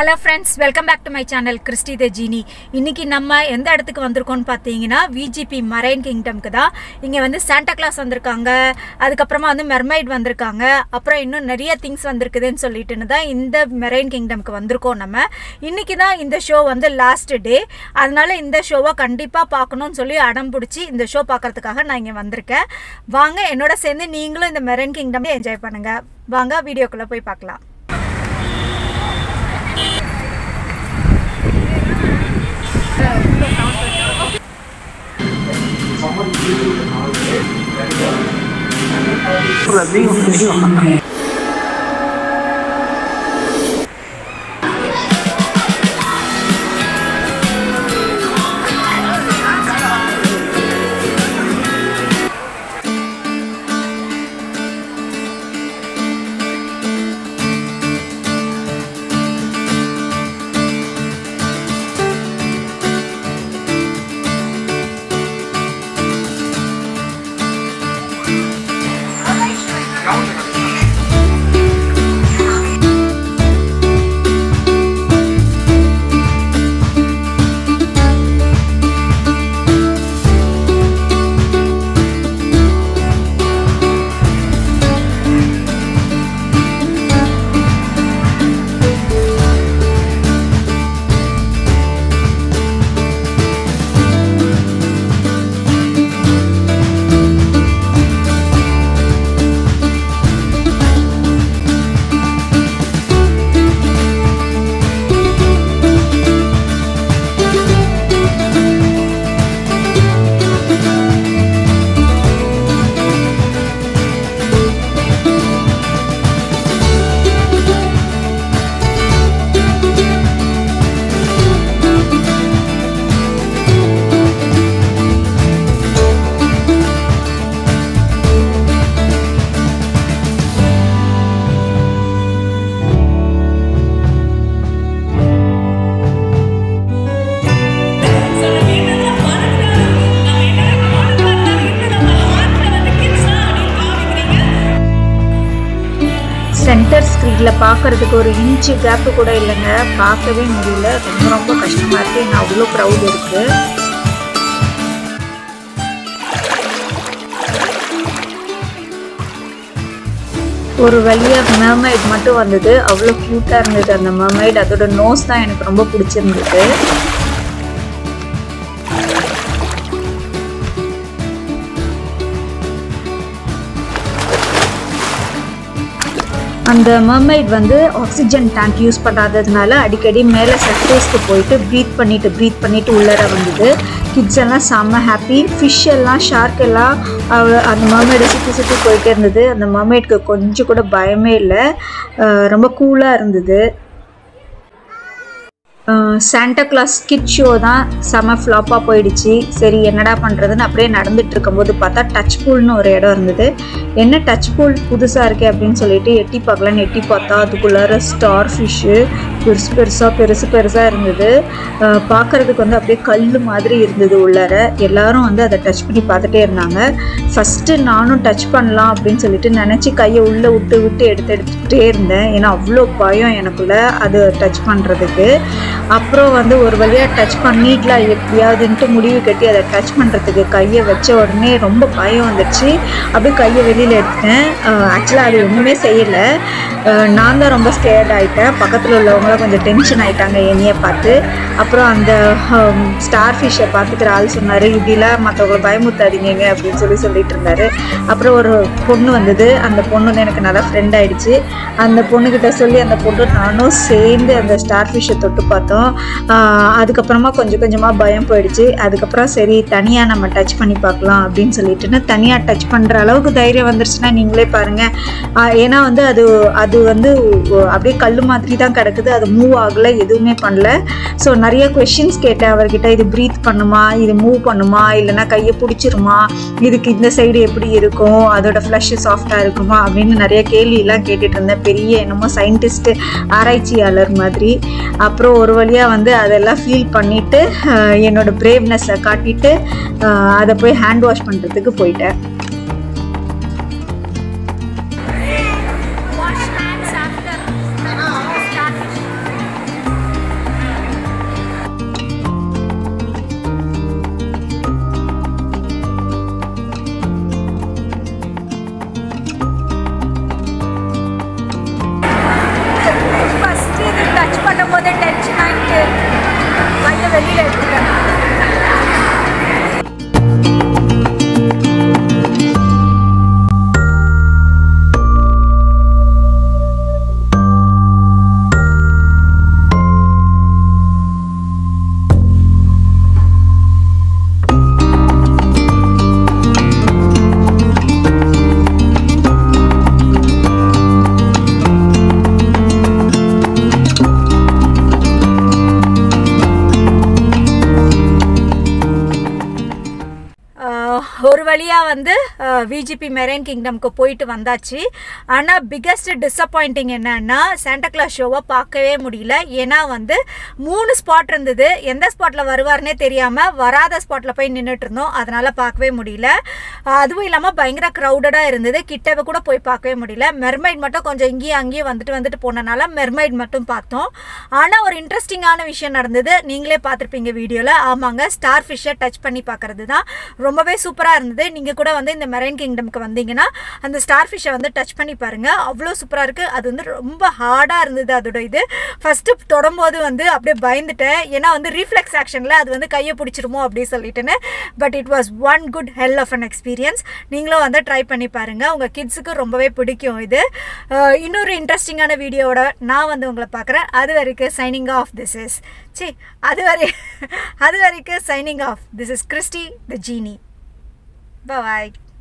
Hello friends welcome back to my channel Christy the Genie இன்னைக்கு நம்ம எந்த இடத்துக்கு வந்திருக்கோம்னு பார்த்தீங்கன்னா விஜிபி மரைன் கிங்டம்க்கு தான் இங்கே வந்து சாண்டா கிளாஸ் வந்திருக்காங்க அதுக்கப்புறமா வந்து மெர்மைட் வந்திருக்காங்க அப்புறம் இன்னும் நிறைய திங்ஸ் வந்திருக்குதுன்னு சொல்லிட்டுன்னு தான் இந்த மெரைன் கிங்டம்க்கு வந்திருக்கோம் நம்ம இன்னைக்கு தான் இந்த ஷோ வந்து லாஸ்ட் டே அதனால இந்த ஷோவை கண்டிப்பாக பார்க்கணும்னு சொல்லி அடம் பிடிச்சி இந்த ஷோ பார்க்கறதுக்காக நான் இங்கே வந்திருக்கேன் வாங்க என்னோட சேர்ந்து நீங்களும் இந்த மெரைன் கிங்டம் என்ஜாய் பண்ணுங்க வாங்க வீடியோக்குள்ளே போய் பார்க்கலாம் சென்டர் ஸ்க்ரீனில் பார்க்கறதுக்கு ஒரு இன்ச்சு கேப்பு கூட இல்லைங்க பார்க்கவே முடியல ரொம்ப ரொம்ப கஷ்டமாக இருக்குது ஏன்னா அவ்வளோ க்ரௌட் இருக்குது ஒரு வழியாக mermaid மட்டும் வந்தது அவ்வளோ க்யூட்டாக இருந்தது அந்த mermaid அதோட நோஸ் தான் எனக்கு ரொம்ப பிடிச்சிருந்தது அந்த mermaid வந்து ஆக்சிஜன் டேங்க் யூஸ் பண்ணாததுனால அடிக்கடி மேலே சர்ஃபேஸ்க்கு போயிட்டு ப்ரீத் பண்ணிட்டு ப்ரீத் பண்ணிட்டு உள்ளர வந்தது கிட்ஸ் எல்லாம் செம்ம ஹாப்பி ஃபிஷ் எல்லாம் ஷார்க் எல்லாம் அவ- அந்த mermaid சுற்றி சுற்றி போயிட்டே இருந்தது அந்த mermaidக்கு கொஞ்சம் கூட பயமே இல்லை அஹ் ரொம்ப கூலாக இருந்தது சாண்டா கிளாஸ் கிட் ஷோ தான் செம ஃப்ளாப்பாக போயிடுச்சு சரி என்னடா பண்ணுறதுன்னு அப்படியே நடந்துட்டு இருக்கும்போது பார்த்தா டச் பூல்னு ஒரு இடம் இருந்தது என்ன டச் பூல் புதுசாக இருக்கே அப்படின்னு சொல்லிட்டு எட்டி பார்க்கலான்னு எட்டி பார்த்தா அதுக்குள்ளார ஸ்டார் ஃபிஷ்ஷு பெருசு பெருசாக பெருசு பெருசாக இருந்தது பார்க்குறதுக்கு வந்து அப்படியே கல் மாதிரி இருந்தது உள்ளார எல்லாரும் வந்து அதை டச் பண்ணி பார்த்துட்டே இருந்தாங்க ஃபஸ்ட்டு நானும் டச் பண்ணலாம் அப்படின்னு சொல்லிட்டு நினச்சி கையை உள்ளே விட்டு விட்டு எடுத்து எடுத்துகிட்டே இருந்தேன் ஏன்னா அவ்வளோ பயம் எனக்குள்ள அது டச் பண்ணுறதுக்கு அப்புறம் வந்து ஒரு வழியாக டச் பண்ணிடலாம் எப்படியாதுன்ட்டு முடிவு கட்டி அதை டச் பண்ணுறதுக்கு கையை வச்ச உடனே ரொம்ப பயம் வந்துடுச்சு அப்படியே கையை வெளியில் எடுத்தேன் ஆக்சுவலாக அது ஒன்றுமே செய்யலை நான் தான் ரொம்ப ஸ்கேர்ட் ஆகிட்டேன் பக்கத்தில் உள்ளவங்களாம் கொஞ்சம் டென்ஷன் ஆகிட்டாங்க என்னையை பார்த்து அப்புறம் அந்த ஸ்டார் ஃபிஷ்ஷை பார்த்துக்கிற ஆள் சொன்னார் இப்படிலாம் மற்றவங்களை பயமுத்தாதீங்க அப்படின்னு சொல்லி சொல்லிட்டு இருந்தாரு அப்புறம் ஒரு பொண்ணு வந்தது அந்த பொண்ணு வந்து எனக்கு நல்லா ஃப்ரெண்ட் ஆயிடுச்சு அந்த பொண்ணுக்கிட்ட சொல்லி அந்த பொண்ணு நானும் சேர்ந்து அந்த ஸ்டார் ஃபிஷ்ஷை தொட்டு பார்த்தோம் ஆஹ் அதுக்கப்புறமா கொஞ்சம் கொஞ்சமாக பயம் போயிடுச்சு அதுக்கப்புறம் சரி தனியாக நம்ம டச் பண்ணி பார்க்கலாம் அப்படின்னு சொல்லிட்டுன்னு தனியாக டச் பண்ணுற அளவுக்கு தைரியம் வந்துருச்சுன்னா நீங்களே பாருங்கள் ஏன்னா வந்து அது அது வந்து அப்படியே கல் மாதிரி தான் கிடக்குது அது மூவ் ஆகலை எதுவுமே பண்ணல ஸோ நிறைய கொஷின்ஸ் கேட்டேன் அவர்கிட்ட இது ப்ரீத் பண்ணுமா இது மூவ் பண்ணுமா இல்லைன்னா கையை பிடிச்சிருமா இதுக்கு இந்த சைடு எப்படி இருக்கும் அதோட ஃப்ளஷ் சாஃப்டாக இருக்குமா அப்படின்னு நிறைய கேள்வியெல்லாம் கேட்டுட்டு இருந்தேன் பெரிய என்னமோ சயின்டிஸ்ட்டு ஆராய்ச்சியாளர் மாதிரி அப்புறம் ஒரு வழியாக வந்து அதெல்லாம் ஃபீல் பண்ணிவிட்டு என்னோட பிரேவ்னஸை காட்டிட்டு அஹ், அதை போய் ஹேண்ட் வாஷ் பண்ணுறதுக்கு போயிட்டேன் Wash hands after starting. ஒரு வழியாக வந்து விஜிபி மெரைன் கிங்டம்க்கு போயிட்டு வந்தாச்சு ஆனால் பிக்கஸ்ட் டிசப்பாயிண்டிங் என்னன்னா சாண்டா கிளாஸ் ஷோவை பார்க்கவே முடியல ஏன்னா வந்து மூணு ஸ்பாட் இருந்தது எந்த ஸ்பாட்டில் வருவார்னே தெரியாமல் வராத ஸ்பாட்டில் போய் நின்றுட்டு இருந்தோம் அதனால் பார்க்கவே முடியல அஹ் அதுவும் இல்லாமல் பயங்கர க்ரௌடடாக இருந்தது கிட்டவே கூட போய் பார்க்கவே முடியல மெர்மைட் மட்டும் கொஞ்சம் இங்கேயும் அங்கேயும் வந்துட்டு வந்துட்டு போனனால மெர்மைட் மட்டும் பார்த்தோம் ஆனால் ஒரு இன்ட்ரெஸ்டிங்கான விஷயம் நடந்தது நீங்களே பார்த்துருப்பீங்க வீடியோவில் ஆமாங்க ஸ்டார் ஃபிஷ்ஷை டச் பண்ணி பார்க்கறது தான் ரொம்பவே சூப்பராக இருந்தது நீங்கள் கூட வந்து இந்த மெரைன் கிங்டம்க்கு வந்தீங்கன்னா அந்த ஸ்டார் ஃபிஷ்ஷை வந்து டச் பண்ணி பாருங்கள் அவ்வளோ சூப்பராக இருக்குது அது வந்து ரொம்ப ஹார்டாக இருந்தது அதோட இது ஃபஸ்ட்டு தொடும்போது வந்து அப்படியே பயந்துட்டேன் ஏன்னா வந்து ரீஃப்ளெக்ஸ் ஆக்ஷனில் அது வந்து கையை பிடிச்சிருமோ அப்படி சொல்லிட்டுன்னு but it was one good hell of an experience நீங்களும் வந்து ட்ரை பண்ணி பாருங்கள் உங்கள் கிட்ஸுக்கு ரொம்பவே பிடிக்கும் இது அஹ் இன்னொரு இன்ட்ரெஸ்டிங்கான வீடியோவோட நான் வந்து உங்களை பார்க்குறேன் அது வரைக்கும் சைனிங் ஆஃப் திஸ் இஸ் சி அது வரை அது வரைக்கும் signing off this is Christy the Genie bye